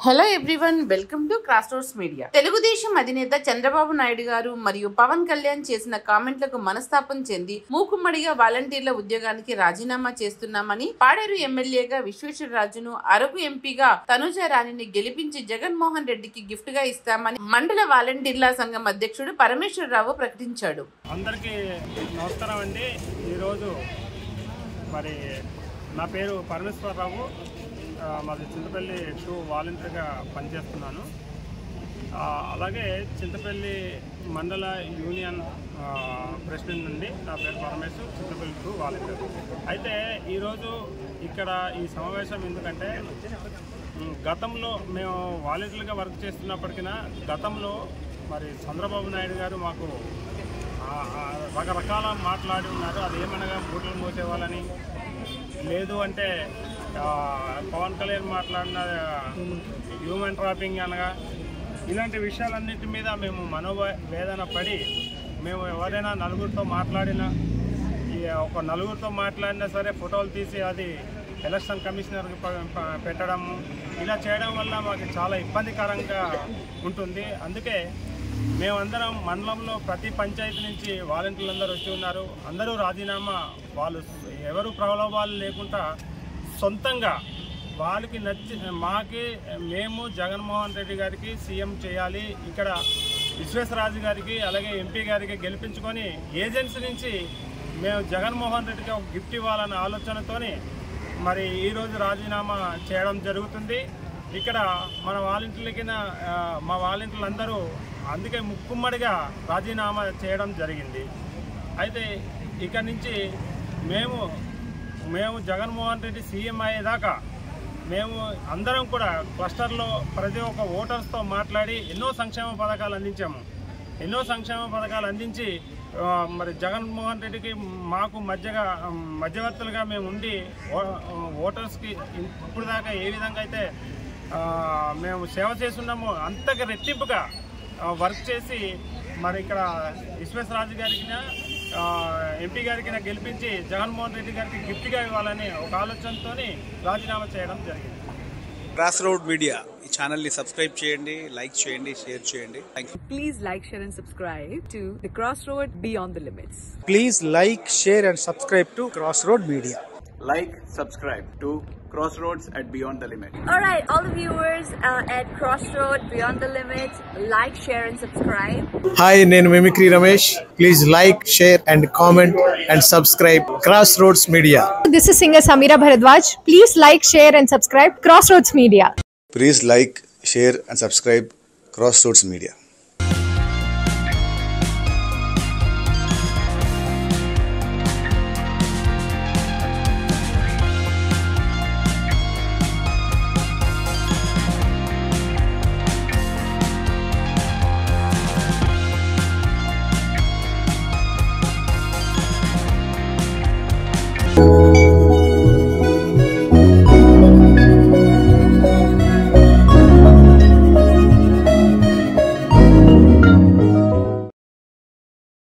Hello everyone welcome to cross roads media Telugu Desam అధినేత చంద్రబాబు నాయుడు గారు మరియు పవన్ కళ్యాణ్ చేసిన కామెంట్లకు మనస్తాపం చెంది మూకుమ్మడిగా వాలంటీర్ల ఉద్యోగానికి రాజీనామా చేస్తున్నామని పాడేరు ఎమ్మెల్యేగా విశ్వేశ్వరరాజును అరకు ఎంపీగా తనుజ రాణిని గెలిపించి జగన్మోహన్ రెడ్డికి గిఫ్ట్ గా ఇస్తామని మండల వాలంటీర్ల సంఘం అధ్యక్షుడు పరమేశ్వరరావు ప్రకటించాడు అందరికీ నమస్కారం అండి ఈరోజు మరి నా పేరు పరమేశ్వరరావు ఆ, మాది చింతపల్లి టూ వాలంటీర్గా పనిచేస్తున్నాను ఆ, అలాగే చింతపల్లి మండల యూనియన్ ఆ, ప్రెసిడెంట్ నుండి నా పేరు పరమేశ్వర్ చింతపల్లి టూ వాలంటీర్ అయితే ఈరోజు ఇక్కడ ఈ సమావేశం ఎందుకంటే ఉమ్, గతంలో మేము వాలంటీర్గా వర్క్ చేస్తున్నప్పటికీ గతంలో మరి చంద్రబాబు నాయుడు గారు మాకు ఆ, ఆ, రకరకాల మాట్లాడి ఉన్నారు అది ఏమనగా బూట్లు మోసేవాళ్ళని లేదు అంటే ఆ, పవన్ కళ్యాణ్ మాట్లాడిన హ్యూమన్ ట్రాపింగ్ అనగా ఇలాంటి విషయాలన్నిటి మీద మేము మనోవేదన పడి మేము ఎవరైనా నలుగురితో మాట్లాడినా ఈ ఒక నలుగురితో మాట్లాడినా సరే ఫోటోలు తీసి అది ఎలక్షన్ కమిషనర్కి ప- ప- పెట్టడము ఇలా చేయడం వల్ల మాకు చాలా ఇబ్బందికరంగా ఉంటుంది అందుకే మేమందరం మండలంలో ప్రతి పంచాయతీ నుంచి వాలంటీర్లు అందరూ వచ్చి ఉన్నారు అందరూ రాజీనామా వాళ్ళు ఎవరు ప్రలోభాలు లేకుండా సొంతంగా వాళ్ళకి నచ్చి మాకి మేము జగన్మోహన్ రెడ్డి గారికి సీఎం చేయాలి ఇక్కడ విశ్వేశ్వరాజు గారికి అలాగే ఎంపీ గారికి గెలిపించుకొని ఏజెన్సీ నుంచి మేము జగన్మోహన్ రెడ్డికి ఒక గిఫ్ట్ ఇవ్వాలన్న ఆలోచనతోని మరి ఈరోజు రాజీనామా చేయడం జరుగుతుంది ఇక్కడ మన వాలంటీర్లకి మా వాలంటీర్లు అందరూ అందుకే ముక్కుమ్మడిగా రాజీనామా చేయడం జరిగింది అయితే ఇక నుంచి మేము మేము జగన్మోహన్ రెడ్డి సీఎం అయ్యేదాకా మేము అందరం కూడా క్లస్టర్లో ప్రతి ఒక్క ఓటర్స్తో మాట్లాడి ఎన్నో సంక్షేమ పథకాలు అందించాము ఎన్నో సంక్షేమ పథకాలు అందించి ఆ, మరి జగన్మోహన్ రెడ్డికి మాకు మధ్యగా మధ్యవర్తులుగా మేము ఉండి ఓ- ఓటర్స్కి ఇప్పుడు దాకా ఏ విధంగా అయితే ఆ, మేము సేవ చేస్తున్నామో అంతకు రెట్టింపుగా ఆ, వర్క్ చేసి మరి ఇక్కడ విశ్వేశ్వరాజు గారికి ఎంపీ గారికి గెలిపించి జగన్మోహన్ రెడ్డి గారికి గిఫ్ట్గా ఇవ్వాలని ఒక ఆలోచనతో రాజీనామా చేయడం జరిగింది క్రాస్ రోడ్ మీడియా ఈ ఛానల్ని సబ్స్క్రైబ్ చేయండి లైక్ చేయండి షేర్ చేయండి thank you Please like, share, and subscribe to The Crossroad Beyond the Limits. Please like, share, and subscribe to Crossroad Media. like, subscribe to Crossroads at Beyond the Limit. All right, all the viewers uh, at Crossroad Beyond the Limits, like, share, and subscribe. Hi నేను mimicry Ramesh please like share and comment and subscribe cross roads media This is singer Samira Bharadwaj. Please like, share, and subscribe Crossroads Media. Please like, share, and subscribe Crossroads Media.